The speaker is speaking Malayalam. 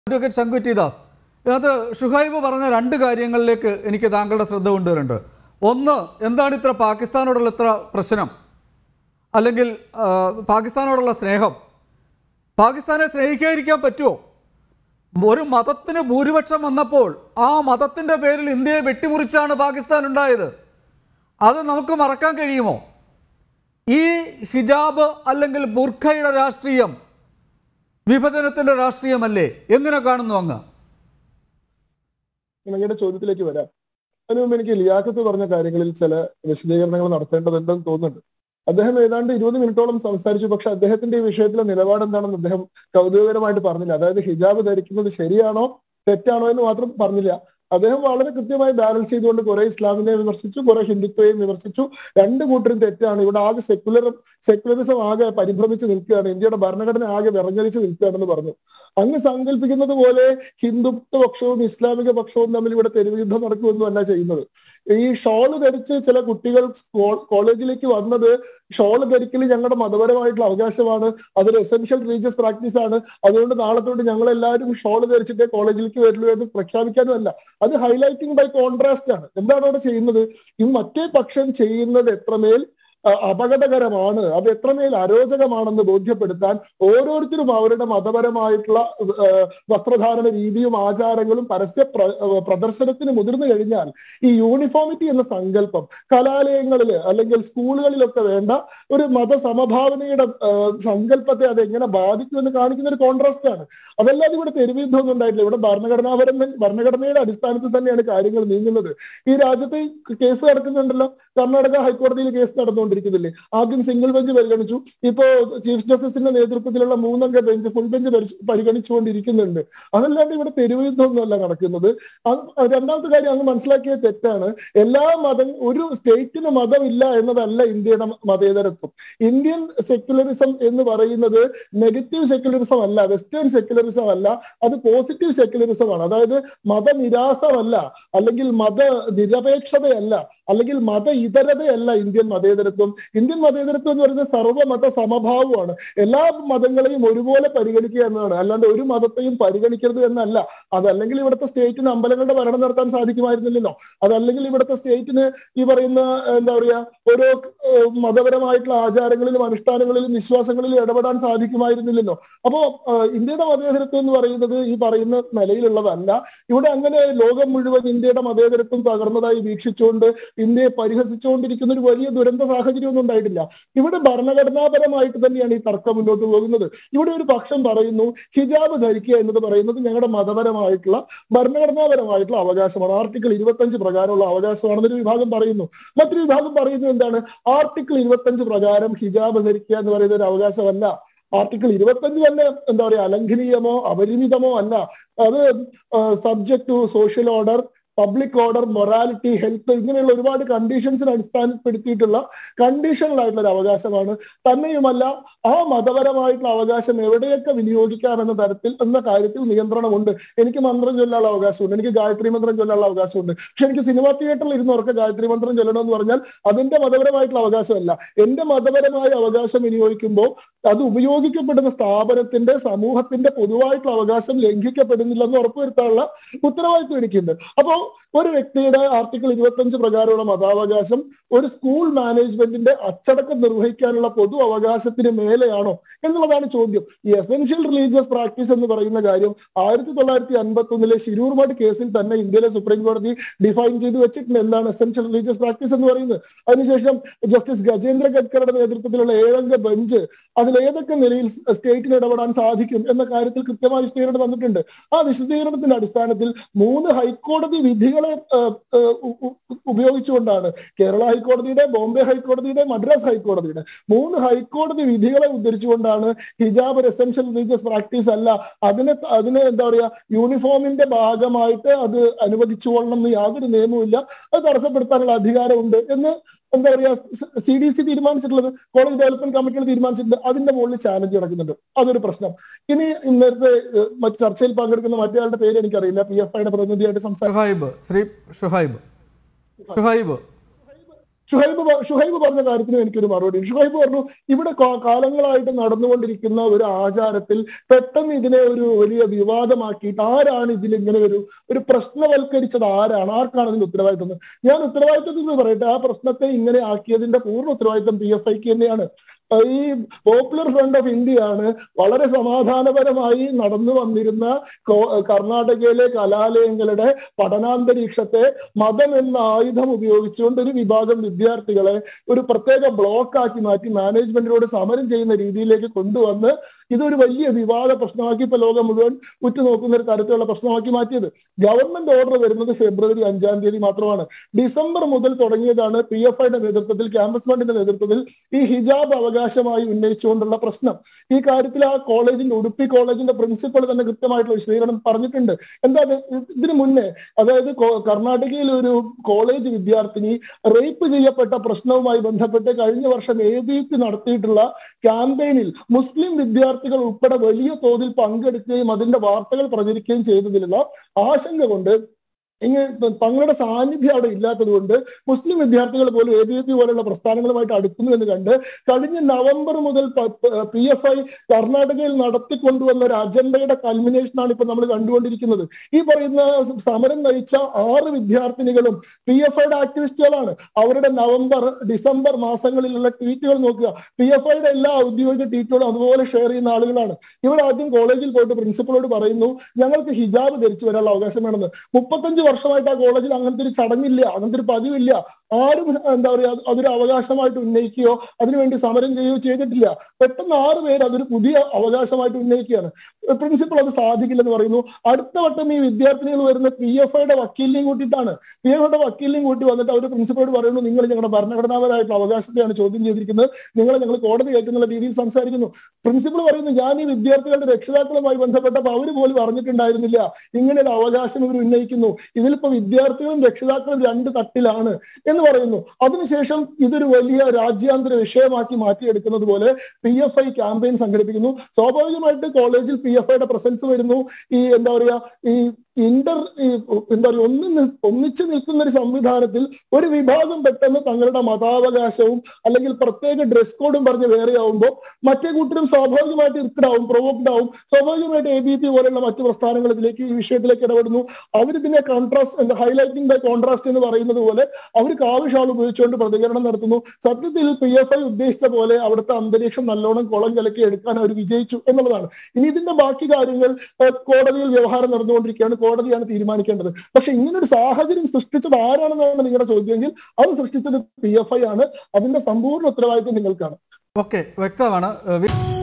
അഡ്വക്കേറ്റ് ശങ്കുറ്റി ദാസ് ഇതിനകത്ത് ഷുഹൈബ് പറഞ്ഞ രണ്ട് കാര്യങ്ങളിലേക്ക് എനിക്ക് താങ്കളുടെ ശ്രദ്ധ കൊണ്ടുവരുന്നുണ്ട് ഒന്ന് എന്താണ് ഇത്ര പാകിസ്ഥാനോടുള്ള ഇത്ര പ്രശ്നം അല്ലെങ്കിൽ ആ, പാകിസ്ഥാനോടുള്ള സ്നേഹം പാകിസ്ഥാനെ സ്നേഹിക്കാതിരിക്കാൻ പറ്റുമോ ഒരു മതത്തിന് ഭൂരിപക്ഷം വന്നപ്പോൾ ആ മതത്തിൻ്റെ പേരിൽ ഇന്ത്യയെ വെട്ടിമുറിച്ചാണ് പാകിസ്ഥാൻ ഉണ്ടായത് അത് നമുക്ക് മറക്കാൻ കഴിയുമോ ഈ ഹിജാബ് അല്ലെങ്കിൽ ബുർഖയുടെ രാഷ്ട്രീയം വിഭജനത്തിന്റെ രാഷ്ട്രീയമല്ലേ എങ്ങനെ കാണുന്നു അങ്ങ് അങ്ങയുടെ ചോദ്യത്തിലേക്ക് വരാം അതിനു മുമ്പ് എനിക്ക് ലിയാഖത്ത് പറഞ്ഞ കാര്യങ്ങളിൽ ചില വിശദീകരണങ്ങൾ നടത്തേണ്ടതുണ്ടെന്ന് തോന്നുന്നുണ്ട് അദ്ദേഹം ഏതാണ്ട് ഇരുപത് മിനിറ്റോളം സംസാരിച്ചു പക്ഷെ അദ്ദേഹത്തിന്റെ ഈ വിഷയത്തിലെ നിലപാട് എന്താണെന്ന് അദ്ദേഹം കൗതുകകരമായിട്ട് പറഞ്ഞില്ല അതായത് ഹിജാബ് ധരിക്കുന്നത് ശരിയാണോ തെറ്റാണോ എന്ന് മാത്രം പറഞ്ഞില്ല അദ്ദേഹം വളരെ കൃത്യമായി ബാലൻസ് ചെയ്തുകൊണ്ട് കുറെ ഇസ്ലാമിനെ വിമർശിച്ചു കുറെ ഹിന്ദുത്വയും വിമർശിച്ചു രണ്ട് കൂട്ടരും തെറ്റാണ് ഇവിടെ ആകെ സെക്യുലർ സെക്യുലറിസം ആകെ പരിഭ്രമിച്ച് നിൽക്കുകയാണ് ഇന്ത്യയുടെ ഭരണഘടന ആകെ വിറങ്ങലിച്ച് നിൽക്കുകയാണെന്ന് പറഞ്ഞു അങ്ങ് സങ്കല്പിക്കുന്നത് പോലെ ഹിന്ദുത്വ പക്ഷവും ഇസ്ലാമിക പക്ഷവും തമ്മിൽ ഇവിടെ തെരുവുയുദ്ധം നടക്കുമെന്നും അല്ല ചെയ്യുന്നത് ഈ ഷോള് ധരിച്ച് ചില കുട്ടികൾ സ്കോ- കോളേജിലേക്ക് വന്നത് ഷോള് ധരിക്കൽ ഞങ്ങളുടെ മതപരമായിട്ടുള്ള അവകാശമാണ് അതൊരു എസെൻഷ്യൽ റിലീജിയസ് പ്രാക്ടീസ് ആണ് അതുകൊണ്ട് നാളെ തൊട്ട് ഞങ്ങൾ എല്ലാവരും ഷോള് ധരിച്ചിട്ടേ കോളേജിലേക്ക് വരുള്ളൂ എന്ന് പ്രഖ്യാപിക്കാനും അല്ല അത് ഹൈലൈറ്റിംഗ് ബൈ കോൺട്രാസ്റ്റ് ആണ് എന്താണ് അവിടെ ചെയ്യുന്നത് ഈ മറ്റേ പക്ഷം ചെയ്യുന്നത് എത്രമേൽ അഹ് അപകടകരമാണ് അത് എത്രമേൽ അരോചകമാണെന്ന് ബോധ്യപ്പെടുത്താൻ ഓരോരുത്തരും അവരുടെ മതപരമായിട്ടുള്ള അഹ് വസ്ത്രധാരണ രീതിയും ആചാരങ്ങളും പരസ്യ പ്ര- അഹ് പ്രദർശനത്തിന് മുതിർന്നു കഴിഞ്ഞാൽ ഈ യൂണിഫോമിറ്റി എന്ന സങ്കല്പം കലാലയങ്ങളിൽ അല്ലെങ്കിൽ സ്കൂളുകളിലൊക്കെ വേണ്ട ഒരു മതസമഭാവനയുടെ അഹ് സങ്കല്പത്തെ അത് എങ്ങനെ ബാധിക്കുമെന്ന് കാണിക്കുന്ന ഒരു കോൺട്രാസ്റ്റ് ആണ് അതല്ലാതെ ഇവിടെ തെരുവിയുദ്ധമൊന്നും ഉണ്ടായിട്ടില്ല ഇവിടെ ഭരണഘടനാപരം തന്നെ- ഭരണഘടനയുടെ അടിസ്ഥാനത്തിൽ തന്നെയാണ് കാര്യങ്ങൾ നീങ്ങുന്നത് ഈ രാജ്യത്ത് ഈ കേസ് നടക്കുന്നുണ്ടല്ലോ കർണാടക ഹൈക്കോടതിയിൽ കേസ് നടന്നുകൊണ്ടിരിക്കുന്നില്ലേ ആദ്യം സിംഗിൾ ബെഞ്ച് പരിഗണിച്ചു ഇപ്പോ ചീഫ് ജസ്റ്റിസിന്റെ നേതൃത്വത്തിലുള്ള മൂന്നംഗ ബെഞ്ച് ഫുൾ ബെഞ്ച് പരിശ- പരിഗണിച്ചുകൊണ്ടിരിക്കുന്നുണ്ട് അതല്ലാണ്ട് ഇവിടെ തെരുവ് യുദ്ധമൊന്നുമല്ല നടക്കുന്നത് അത് രണ്ടാമത്തെ കാര്യം അങ്ങ് മനസ്സിലാക്കിയ തെറ്റാണ് എല്ലാ മതം ഒരു സ്റ്റേറ്റിന് മതമില്ല എന്നതല്ല ഇന്ത്യയുടെ മതേതരത്വം ഇന്ത്യൻ സെക്യുലറിസം എന്ന് പറയുന്നത് നെഗറ്റീവ് സെക്യുലറിസം അല്ല വെസ്റ്റേൺ സെക്യുലറിസം അല്ല അത് പോസിറ്റീവ് സെക്യുലറിസം ആണ് അതായത് മതനിരാസമല്ല അല്ലെങ്കിൽ മത നിരപേക്ഷതയല്ല അല്ലെങ്കിൽ മത ഇതരതയല്ല ഇന്ത്യൻ മതേതരത്വം ഇന്ത്യൻ മതേതരത്വം എന്ന് പറയുന്നത് സർവ്വമത സമഭാവമാണ് എല്ലാ മതങ്ങളെയും ഒരുപോലെ പരിഗണിക്കുക എന്നതാണ് അല്ലാണ്ട് ഒരു മതത്തെയും പരിഗണിക്കരുത് എന്നല്ല അതല്ലെങ്കിൽ ഇവിടുത്തെ സ്റ്റേറ്റിന് അമ്പലങ്ങളുടെ ഭരണം നടത്താൻ സാധിക്കുമായിരുന്നില്ലല്ലോ അതല്ലെങ്കിൽ ഇവിടുത്തെ സ്റ്റേറ്റിന് ഈ പറയുന്ന ഏഹ്, എന്താ പറയാ ഓരോ ഏഹ്, മതപരമായിട്ടുള്ള ആചാരങ്ങളിലും അനുഷ്ഠാനങ്ങളിലും വിശ്വാസങ്ങളിലും ഇടപെടാൻ സാധിക്കുമായിരുന്നില്ലല്ലോ അപ്പോ ഏഹ്, ഇന്ത്യയുടെ മതേതരത്വം എന്ന് പറയുന്നത് ഈ പറയുന്ന നിലയിലുള്ളതല്ല ഇവിടെ അങ്ങനെ ലോകം മുഴുവൻ ഇന്ത്യയുടെ മതേതരത്വം തകർന്നതായി വീക്ഷിച്ചുകൊണ്ട് ഇന്ത്യയെ പരിഹസിച്ചുകൊണ്ടിരിക്കുന്ന ഒരു വലിയ ദുരന്ത സാഹചര്യം ഒന്നും ഉണ്ടായിട്ടില്ല ഇവിടെ ഭരണഘടനാപരമായിട്ട് തന്നെയാണ് ഈ തർക്കം മുന്നോട്ട് പോകുന്നത് ഇവിടെ ഒരു പക്ഷം പറയുന്നു ഹിജാബ് ധരിക്കുക എന്നത് പറയുന്നത് ഞങ്ങളുടെ മതപരമായിട്ടുള്ള ഭരണഘടനാപരമായിട്ടുള്ള അവകാശമാണ് ആർട്ടിക്കിൾ ഇരുപത്തഞ്ച് പ്രകാരമുള്ള അവകാശമാണെന്നൊരു വിഭാഗം പറയുന്നു മറ്റൊരു വിഭാഗം പറയുന്നത് എന്താണ് ആർട്ടിക്കിൾ ഇരുപത്തഞ്ച് പ്രകാരം ഹിജാബ് ധരിക്കുക എന്ന് പറയുന്ന ഒരു അവകാശമല്ല ആർട്ടിക്കിൾ ഇരുപത്തഞ്ച് തന്നെ എന്താ പറയാ അലംഘനീയമോ അപരിമിതമോ അല്ല അത് subject to social order public order morality health ഇങ്ങനെയുള്ള ഒരുപാട് കണ്ടീഷൻസിനെ അടിസ്ഥാനപ്പെടുത്തിയിട്ടുള്ള കണ്ടീഷണൽ ആയിട്ടുള്ള ഒരു അവകാശമാണ് തന്നെയുമല്ല ആ മതപരമായിട്ടുള്ള അവകാശം എവിടെയൊക്കെ വിനിയോഗിക്കാം എന്ന തരത്തിൽ എന്ന കാര്യത്തിൽ നിയന്ത്രണമുണ്ട് എനിക്ക് മന്ത്രം ചൊല്ലാനുള്ള അവകാശമുണ്ട് എനിക്ക് ഗായത്രി മന്ത്രം ചൊല്ലാനുള്ള അവകാശമുണ്ട് പക്ഷെ എനിക്ക് സിനിമാ തിയേറ്ററിൽ ഇരുന്ന് ഉറക്കെ ഗായത്രി മന്ത്രം ചൊല്ലണമെന്ന് പറഞ്ഞാൽ അതിന്റെ മതപരമായിട്ടുള്ള അവകാശമല്ല എന്റെ മതപരമായ അവകാശം വിനിയോഗിക്കുമ്പോൾ അത് ഉപയോഗിക്കപ്പെടുന്ന സ്ഥാപനത്തിന്റെ സമൂഹത്തിന്റെ പൊതുവായിട്ടുള്ള അവകാശം ലംഘിക്കപ്പെടുന്നില്ലെന്ന് ഉറപ്പുവരുത്താനുള്ള ഉത്തരവാദിത്വം എനിക്കുണ്ട് അപ്പോ ഒരു വ്യക്തിയുടെ ആർട്ടിക്കിൾ ഇരുപത്തഞ്ച് പ്രകാരമുള്ള മതാവകാശം ഒരു സ്കൂൾ മാനേജ്മെന്റിന്റെ അച്ചടക്കം നിർവഹിക്കാനുള്ള പൊതു അവകാശത്തിന് മേലെയാണോ എന്നുള്ളതാണ് ചോദ്യം ഈ എസെൻഷ്യൽ റിലീജിയസ് പ്രാക്ടീസ് എന്ന് പറയുന്ന കാര്യം ആയിരത്തി തൊള്ളായിരത്തി അൻപത്തി ഒന്നിലെ ശിരൂർ മഠ് കേസിൽ തന്നെ ഇന്ത്യയിലെ സുപ്രീം കോടതി ഡിഫൈൻ ചെയ്ത് വെച്ചിട്ടുണ്ട് എന്താണ് എസെൻഷ്യൽ റിലീജിയസ് പ്രാക്ടീസ് എന്ന് പറയുന്നത് അതിനുശേഷം ജസ്റ്റിസ് ഗജേന്ദ്ര ഗഡ്കറുടെ നേതൃത്വത്തിലുള്ള ഏഴംഗ ബെഞ്ച് അതിൽ ഏതൊക്കെ നിലയിൽ സ്റ്റേറ്റിന് ഇടപെടാൻ സാധിക്കും എന്ന കാര്യത്തിൽ കൃത്യമായ വിശദീകരണം തന്നിട്ടുണ്ട് ആ വിശദീകരണത്തിന്റെ അടിസ്ഥാനത്തിൽ മൂന്ന് ഹൈക്കോടതി വിധികളെ ഏഹ്, ഏഹ്, ഉ- ഉ- ഉപയോഗിച്ചുകൊണ്ടാണ് കേരള ഹൈക്കോടതിയുടെ ബോംബെ ഹൈക്കോടതിയുടെ മദ്രാസ് ഹൈക്കോടതിയുടെ മൂന്ന് ഹൈക്കോടതി വിധികളെ ഉദ്ധരിച്ചുകൊണ്ടാണ് ഹിജാബ് ഒരു എസെൻഷ്യൽ റിലീജിയസ് പ്രാക്ടീസ് അല്ല അതിനെ അതിനെ എന്താ പറയാ യൂണിഫോമിന്റെ ഭാഗമായിട്ട് അത് അനുവദിച്ചുകൊള്ളണം എന്ന് യാതൊരു നിയമവും ഇല്ല അത് തടസ്സപ്പെടുത്താനുള്ള അധികാരമുണ്ട് എന്ന് എന്താ പറയാ സി ഡി സി തീരുമാനിച്ചിട്ടുള്ളത് കോളേജ് ഡെവലപ്മെന്റ് കമ്മിറ്റികൾ തീരുമാനിച്ചിട്ടുണ്ട് അതിന്റെ മുകളിൽ ചാലഞ്ച് നടക്കുന്നുണ്ട് അതൊരു പ്രശ്നം ഇനി ഇന്നത്തെ ഏഹ്, മറ്റ് ചർച്ചയിൽ പങ്കെടുക്കുന്ന മറ്റേ പേര് എനിക്കറിയില്ല പി എഫ് ഐയുടെ പ്രതിനിധിയായിട്ട് സംസാരിക്കും ഷുഹൈബ് ശ്രീ ഷുഹൈബ് ഷുഹൈബ് ഷുഹൈബ് പ- ഷുഹൈബ് പറഞ്ഞ കാര്യത്തിന് എനിക്കൊരു മറുപടി ഉണ്ട്. ഷുഹൈബ് പറഞ്ഞു ഇവിടെ കാ- കാലങ്ങളായിട്ട് നടന്നുകൊണ്ടിരിക്കുന്ന ഒരു ആചാരത്തിൽ പെട്ടെന്ന് ഇതിനെ ഒരു വലിയ വിവാദമാക്കിയിട്ട് ആരാണ് ഇതിൽ ഇങ്ങനെ ഒരു ഒരു പ്രശ്നവൽക്കരിച്ചത് ആരാണ് ആർക്കാണ് അതിന്റെ ഉത്തരവാദിത്വം എന്ന്? ഞാൻ ഉത്തരവാദിത്വത്തിൽ നിന്ന് പറയട്ടെ ആ പ്രശ്നത്തെ ഇങ്ങനെ ആക്കിയതിന്റെ പൂർണ്ണ ഉത്തരവാദിത്വം പി എഫ് ഐക്ക് തന്നെയാണ് അഹ് ഈ പോപ്പുലർ ഫ്രണ്ട് ഓഫ് ഇന്ത്യയാണ് വളരെ സമാധാനപരമായി നടന്നു വന്നിരുന്ന കോ- കർണാടകയിലെ കലാലയങ്ങളുടെ പഠനാന്തരീക്ഷത്തെ മതം എന്ന ആയുധം ഉപയോഗിച്ചുകൊണ്ട് ഒരു വിഭാഗം വിദ്യാർത്ഥികളെ ഒരു പ്രത്യേക ബ്ലോക്ക് ആക്കി മാറ്റി മാനേജ്മെന്റിനോട് സമരം ചെയ്യുന്ന രീതിയിലേക്ക് കൊണ്ടുവന്ന് ഇതൊരു വലിയ വിവാദ പ്രശ്നമാക്കി ഇപ്പൊ ലോകം മുഴുവൻ ഉറ്റുനോക്കുന്ന ഒരു തരത്തിലുള്ള പ്രശ്നമാക്കി മാറ്റിയത് ഗവൺമെന്റ് ഓർഡർ വരുന്നത് ഫെബ്രുവരി അഞ്ചാം തീയതി മാത്രമാണ് ഡിസംബർ മുതൽ തുടങ്ങിയതാണ് പി എഫ് ഐയുടെ നേതൃത്വത്തിൽ ക്യാമ്പസ് ഫണ്ടിന്റെ നേതൃത്വത്തിൽ ഈ ഹിജാബ് അവകാശമായി ഉന്നയിച്ചുകൊണ്ടുള്ള പ്രശ്നം ഈ കാര്യത്തിൽ ആ കോളേജിന്റെ ഉടുപ്പി കോളേജിന്റെ പ്രിൻസിപ്പൾ തന്നെ കൃത്യമായിട്ടുള്ള വിശദീകരണം പറഞ്ഞിട്ടുണ്ട് എന്താ അത് ഇതിനു മുന്നേ അതായത് കോ- കർണാടകയിൽ ഒരു കോളേജ് വിദ്യാർത്ഥിനി റേപ്പ് ചെയ്യപ്പെട്ട പ്രശ്നവുമായി ബന്ധപ്പെട്ട് കഴിഞ്ഞ വർഷം എ ബി പി നടത്തിയിട്ടുള്ള ക്യാമ്പയിനിൽ മുസ്ലിം വിദ്യാർത്ഥികൾ ഉൾപ്പെടെ വലിയ തോതിൽ പങ്കെടുക്കുകയും അതിന്റെ വാർത്തകൾ പ്രചരിക്കുകയും ചെയ്തതിലുള്ള ആശങ്ക കൊണ്ട് ഇങ്ങനെ തങ്ങളുടെ സാന്നിധ്യം അവിടെ ഇല്ലാത്തത് കൊണ്ട് മുസ്ലിം വിദ്യാർത്ഥികൾ പോലും എ ബി പി പോലുള്ള പ്രസ്ഥാനങ്ങളുമായിട്ട് അടുക്കുന്നു എന്ന് കണ്ട് കഴിഞ്ഞ നവംബർ മുതൽ പി എഫ് ഐ കർണാടകയിൽ നടത്തിക്കൊണ്ടുവന്ന ഒരു അജണ്ടയുടെ കൽമിനേഷനാണ് ഇപ്പൊ നമ്മൾ കണ്ടുകൊണ്ടിരിക്കുന്നത് ഈ പറയുന്ന സമരം നയിച്ച ആറ് വിദ്യാർത്ഥിനികളും പി എഫ് ഐയുടെ ആക്ടിവിസ്റ്റുകളാണ് അവരുടെ നവംബർ ഡിസംബർ മാസങ്ങളിലുള്ള ട്വീറ്റുകൾ നോക്കുക പി എഫ് ഐയുടെ എല്ലാ ഔദ്യോഗിക ട്വീറ്റുകളും അതുപോലെ ഷെയർ ചെയ്യുന്ന ആളുകളാണ് ഇവർ ആദ്യം കോളേജിൽ പോയിട്ട് പ്രിൻസിപ്പളോട് പറയുന്നു ഞങ്ങൾക്ക് ഹിജാബ് ധരിച്ചു വരാനുള്ള അവകാശം വേണമെന്ന് മുപ്പത്തഞ്ച് വർഷമായിട്ട് ആ കോളേജിൽ അങ്ങനത്തെ ഒരു ചടങ്ങില്ല അങ്ങനത്തെ ഒരു പതിവില്ല ആരും എന്താ പറയാ അത് അതൊരു അവകാശമായിട്ട് ഉന്നയിക്കുകയോ അതിനുവേണ്ടി സമരം ചെയ്യുകയോ ചെയ്തിട്ടില്ല പെട്ടെന്ന് ആറ് പേര് അതൊരു പുതിയ അവകാശമായിട്ട് ഉന്നയിക്കുകയാണ് പ്രിൻസിപ്പൾ അത് സാധിക്കില്ലെന്ന് പറയുന്നു അടുത്ത വട്ടം ഈ വിദ്യാർത്ഥിനികൾ വരുന്ന പി എഫ് ഐയുടെ വക്കീലിനെയും കൂട്ടിയിട്ടാണ് പി എഫ് ഐയുടെ വക്കീലിനെയും കൂട്ടി വന്നിട്ട് അവർ പ്രിൻസിപ്പളോട് പറയുന്നു നിങ്ങൾ ഞങ്ങളുടെ ഭരണഘടനാപരമായിട്ടുള്ള അവകാശത്തെയാണ് ചോദ്യം ചെയ്തിരിക്കുന്നത് നിങ്ങളെ ഞങ്ങൾ കോടതി കയറ്റുന്നുള്ള രീതിയിൽ സംസാരിക്കുന്നു പ്രിൻസിപ്പൾ പറയുന്നു ഞാൻ ഈ വിദ്യാർത്ഥികളുടെ രക്ഷിതാക്കളുമായി ബന്ധപ്പെട്ടപ്പോൾ അവർ പോലും അറിഞ്ഞിട്ടുണ്ടായിരുന്നില്ല ഇങ്ങനെ ഒരു അവകാശം ഇവർ ഉന്നയിക്കുന്നു ഇതിലിപ്പോ വിദ്യാർത്ഥികളും രക്ഷിതാക്കളും രണ്ട് തട്ടിലാണ് എന്ന് പറയുന്നു അതിനുശേഷം ഇതൊരു വലിയ രാജ്യാന്തര വിഷയമാക്കി മാറ്റിയെടുക്കുന്നത് പോലെ പി എഫ് ഐ ക്യാമ്പയിൻ സംഘടിപ്പിക്കുന്നു സ്വാഭാവികമായിട്ട് കോളേജിൽ പി എഫ് ഐയുടെ പ്രസൻസ് വരുന്നു ഈ എന്താ പറയാ ഈ ഇന്റർ ഈ എന്താ പറയുക ഒന്ന് നി- ഒന്നിച്ചു നിൽക്കുന്ന ഒരു സംവിധാനത്തിൽ ഒരു വിഭാഗം പെട്ടെന്ന് തങ്ങളുടെ മതാവകാശവും അല്ലെങ്കിൽ പ്രത്യേക ഡ്രസ് കോഡും പറഞ്ഞ് വേറെ ആവുമ്പോൾ മറ്റേ കൂട്ടരും സ്വാഭാവികമായിട്ട് ഇർക്കഡ് ആവും പ്രൊവോക്ഡ് ആവും സ്വാഭാവികമായിട്ട് എ ബി പി പോലെയുള്ള മറ്റു പ്രസ്ഥാനങ്ങൾ ഇതിലേക്ക് ഈ വിഷയത്തിലേക്ക് ഇടപെടുന്നു അവരിതിനെ കോൺട്രാസ്റ്റ് എന്താ ഹൈലൈറ്റിംഗ് ബൈ കോൺട്രാസ്റ്റ് എന്ന് പറയുന്നത് പോലെ അവർ കാവിഷാൾ ഉപയോഗിച്ചുകൊണ്ട് പ്രതികരണം നടത്തുന്നു സത്യത്തിൽ പി എഫ് ഐ ഉദ്ദേശിച്ച പോലെ അവിടുത്തെ അന്തരീക്ഷം നല്ലോണം കുളം കലക്കി എടുക്കാൻ അവർ വിജയിച്ചു എന്നുള്ളതാണ് ഇനി ഇതിന്റെ ബാക്കി കാര്യങ്ങൾ ഏഹ്, കോടതിയിൽ വ്യവഹാരം നടന്നുകൊണ്ടിരിക്കുകയാണ് കോടതിയാണ് തീരുമാനിക്കേണ്ടത് പക്ഷെ ഇങ്ങനൊരു സാഹചര്യം സൃഷ്ടിച്ചത് ആരാണെന്നാണ് നിങ്ങളുടെ ചോദ്യമെങ്കിൽ അത് സൃഷ്ടിച്ചത് പി എഫ് ഐ ആണ് അതിന്റെ സമ്പൂർണ്ണ ഉത്തരവാദിത്വം നിങ്ങൾക്കാണ് ഓക്കെ വ്യക്തമാണ് ഏഹ് വി-